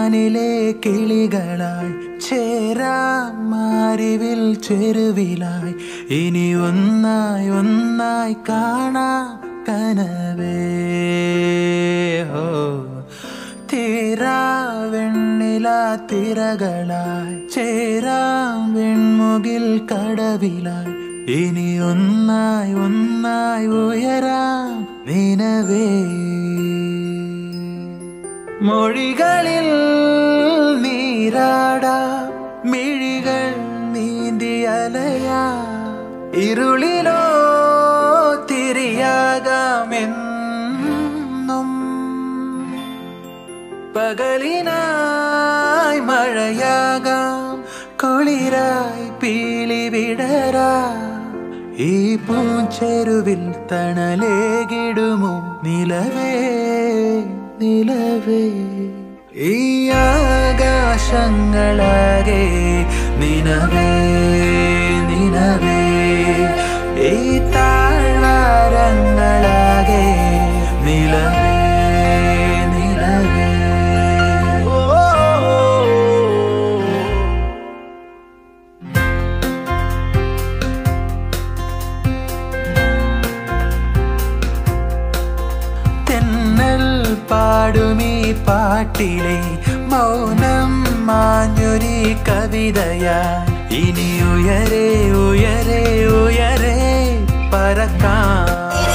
മാനിലെ കിളികളായി ചേരാം മാരിവിൽ ചെരുവിലായി ഇനി ഒന്നായി ഒന്നായി കാണാം കനവേ ഹോ തീരാ വെണ്ണില തിരകളായി ചേരാം വെൺമുകിൽ കടവിലായി ഇനി ഒന്നായി ഒന്നായി ഉയരാം നിനവേ മൊഴികളിൽ നീരാടാ മിഴികൾ നീന്തി അലയാ ഇരുളിലോ തിരിയാകാമെന്നും പകലിനായി മഴയാകാം കുളിരായി പീലി വിടരാ ഈ പൂച്ചെരുവിൽ തണലേകിടുമോ നിലവേ നിലവേ ഈ ആകാശങ്ങളാകെ നിനവേ നിനവേ ഈ താഴ്വാരങ്ങളാകെ നിലവേ നിലവേ ഓ തെന്നൽ പാടുമീ പാട്ടിലെ മൗനം മാഞ്ഞൊരി കവിതയാ ഇനി ഉയരെ ഉയരെ ഉയരെ പറക്കാം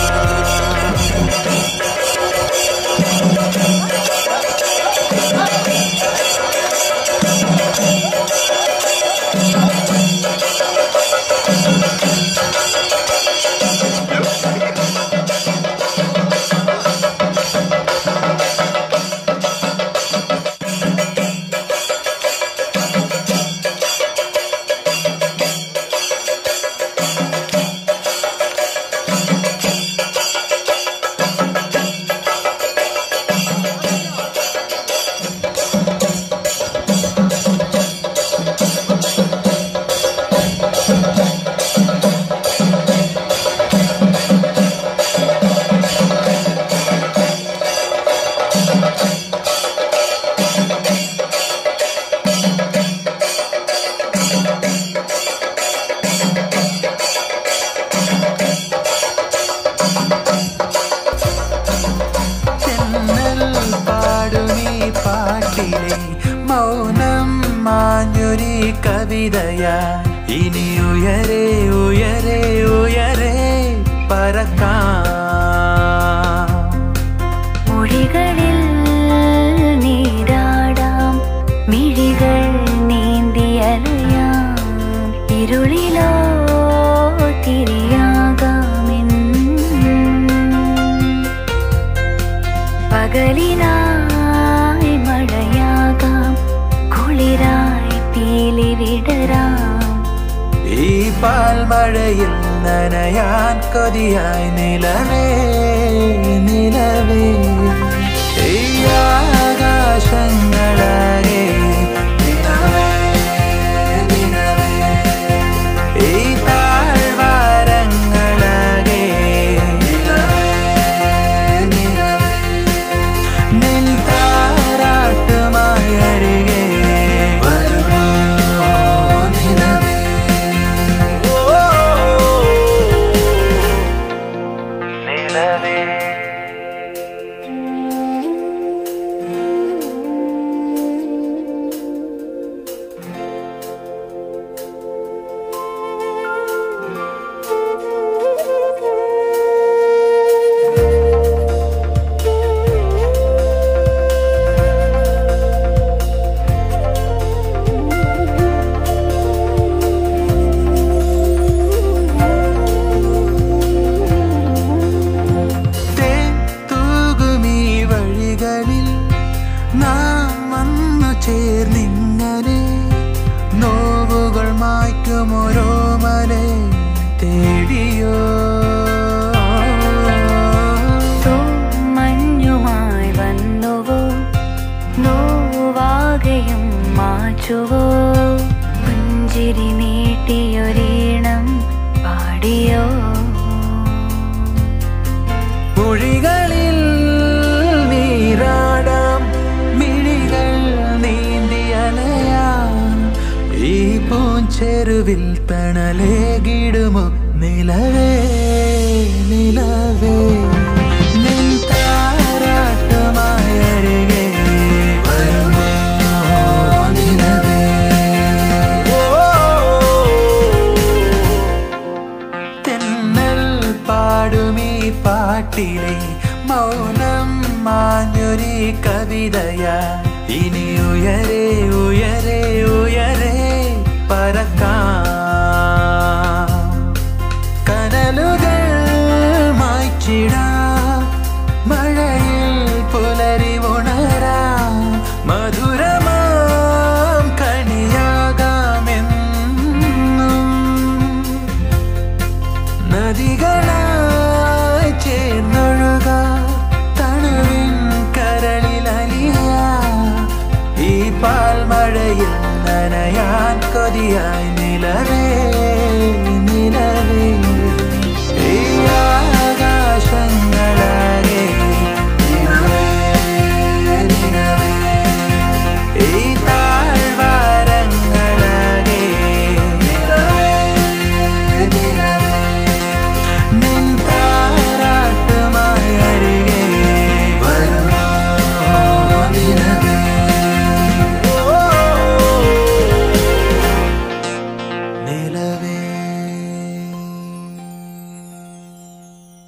തെന്നൽ പാടുമീ പാട്ടിലെ മൗനം മാഞ്ഞൊരി കവിതയാ ഇനി ഉയരെ ഉയരെ ഉയരെ പറക്കാം മൊഴികളിൽ നീരാടാം മിഴികൾ നീന്തിയലയാം ഇരുളിലോ തിരിയാകാമെന്നും പകലിനായി മഴയാകാം കുളിരായി പീലി വിടരാം ഈ പാൽമഴയിൽ നനയാൻ കൊതിയായി നിലവേ നിലവേ ഈ ആകാശങ്ങളാകെ നിലവേ നിലവേ ഈ താഴ്വാരങ്ങളാകെ നിലവേ നിലവേ നെൽത്താരാട്ടുമായി അരികെ വരുമോ നിലവേ നിലവേ തേൻ തൂകുമീ വഴികളിൽ നാം വന്നു ചേർന്നിങ്ങനെ നോവുകൾ മായ്ക്കും ഓരോ മലെ തേടിയോ മഞ്ഞുമായി വന്നുവോ നോവാകയും മാച്ചുവോ പുഞ്ചിരി നീട്ടിയൊരീണം പാടിയോ മൊഴികളിൽ നീരാടാം മിഴികൾ മധുവിൽ തണലേകിടുമോ നിലവേ നിലവേ നിൻ താരാട്ടുമായി അരികെ വരുമോ നിലവേ തെന്നൽ പാടുമീ പാട്ടിലെ മൗനം മാഞ്ഞൊരി കവിതയ ഇനി ഉയരെ ഉയരെ ഉയരെ പറക്കാം കനലുകൾ മായ്ച്ചിടാം മഴയിൽ പുലരി ഉണരാം മധുരമാം കണിയാകാമെന്നും നദികളായി ചേർന്നൊഴുക തണുവിൻ കരളിലലിയ ഈ പാൽമഴയിൽ നനയാൻ കൊതിയായി നിലവേ നിലവേ ഈ ആകാശങ്ങളാകെ നിലവേ നിലവേ ഈ താഴ്വാരങ്ങളാകെ നിലവേ നിലവേ നിൻ താരാട്ടുമായി അരികെ വരുമോ നിലവേ നിലവേ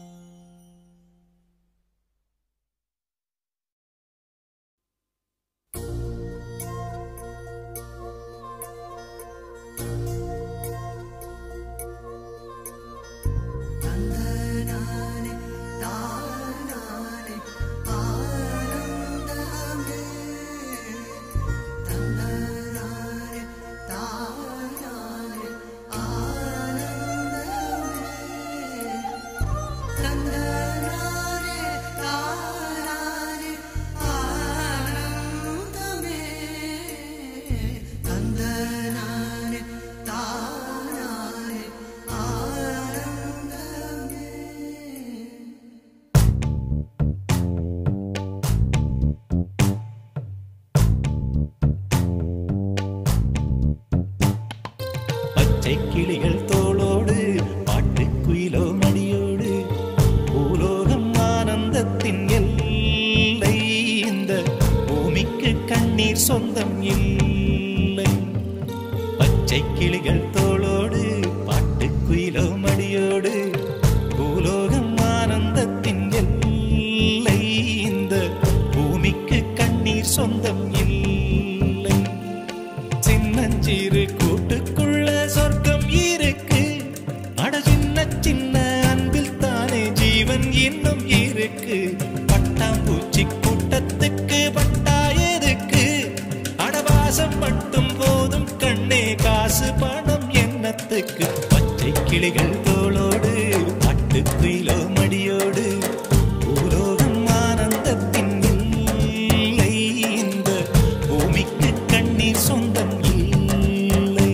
പച്ചക്കിളികൾ തോളോട് പാട്ടുക്കുയിലോ മടിയോട് ഭൂലോകം ആനന്ദത്തിൻ എல்லை இந்த பூமிக்கு கண்ணீர் சொந்தம் இல்லை பச்சைக்கிளிகள் தோளோடு பாட்டுக்குயிலோ மடியோடு பூலோகம் ஆனந்தத்தின் எல்லை இந்த பூமிக்கு கண்ணீர் சொந்தம் இல்லை சின்னஞ்சிறு கூட்டுக்குள்ள சொர்க்கம் இருக்கு அட சின்ன சின்ன அன்பில் தானே ஜீவன் இன்னும் இருக்கு பட்டாம்பூச்சி கூட்டத்துக்கு பட்டா எதுக்கு அடவாசம் மட்டும் போதும் கண்ணே காசு பணம் என்னத்துக்கு பச்சை கிளிகள் தோளோடு பட்டுக்குயிலோ மடியோடு பூலோகம் ஆனந்தத்தின் இல்லை இந்த பூமிக்கு கண்ணீர் சொந்தம் இல்லை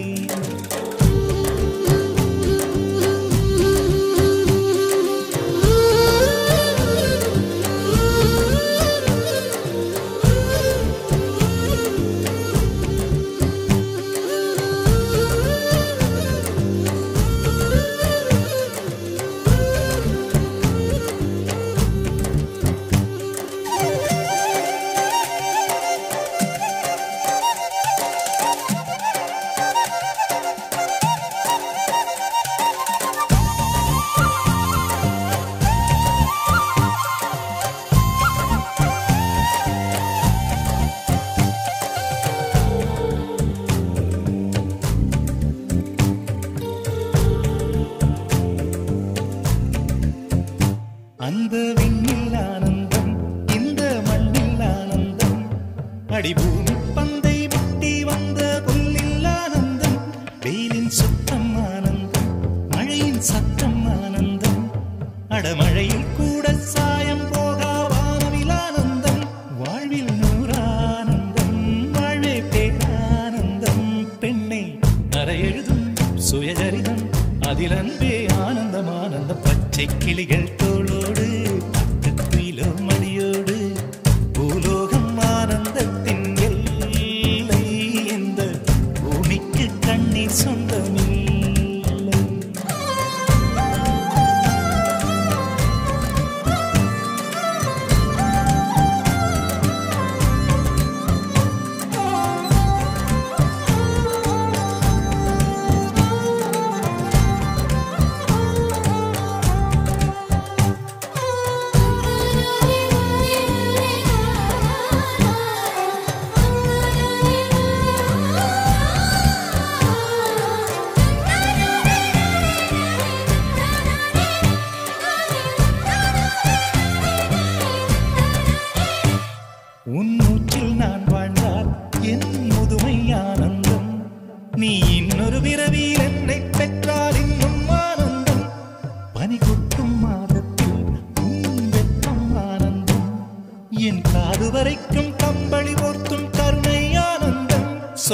அந்த விண்ணில் ஆனந்தம் இந்த மண்ணில் ஆனந்தம் அடிபூமி பந்தை விட்டி வந்த புல்லில் ஆனந்தம் வெயிலின் சுத்தம் ஆனந்தம் மழையின் சத்தம் ஆனந்தம் அடமழையில் கூட சாயம் போகா வானவில் ஆனந்தம் வாழ்வில் நூறானந்தம் வாழ்வே பேரானந்தம் பெண்ணை அறையெழுதும் சுயஜரிதம் அதில் அன்பே ஆனந்தம் ஆனந்தம் பச்சை கிளிகள் தோளோடு பட்டுக்குயிலோ மடியோடு பூலோகம் ஆனந்தத்தின் எல்லை இந்த பூமிக்கு கண்ணீர் சொந்தமில்லை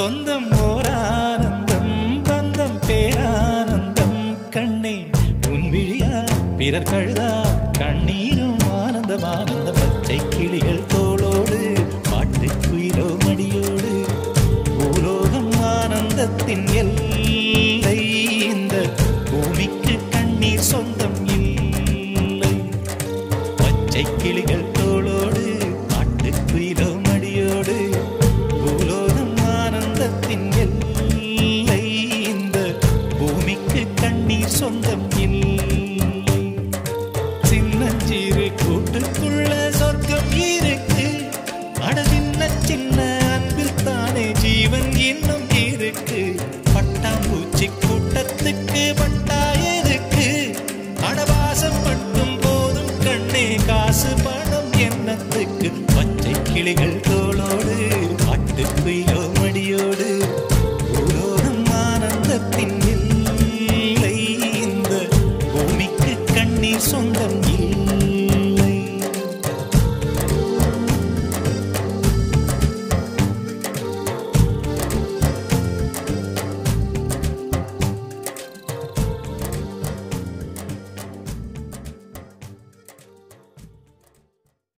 சொந்தம் ஓரானந்தம் பந்தம் பேரானந்தம் கண்ணே உன் விழியா பிறர் கழுதா கண்ணீரும் ஆனந்தம் ஆனந்த பச்சை கிளிகள் தோளோடு பாட்டு குயிலோ மடியோடு பூலோகம் ஆனந்தத்தின் எல்லை இந்த பூமிக்கு கண்ணீர் சொந்தம் இல்லை பச்சை கிளிகள் தோளோடு பாட்டுக்குயிலோ மடியோடு பூலோகம் ஆனந்தத்தின் எல்லை இந்த பூமிக்கு கண்ணீர் சொந்தம் இல்லை சின்னஞ்சிறு கூட்டுக்குள்ள சொர்க்கம் இருக்கு அட சின்ன சின்ன அன்பில் தானே ஜீவன் இன்னும் இருக்கு பட்டாம்பூச்சி கூட்டத்துக்கு பட்டாயதுக்கு அடவாசம் மட்டும் போதும் கண்ணே காசு பணம் என்னத்துக்கு பச்சை கிளிகள்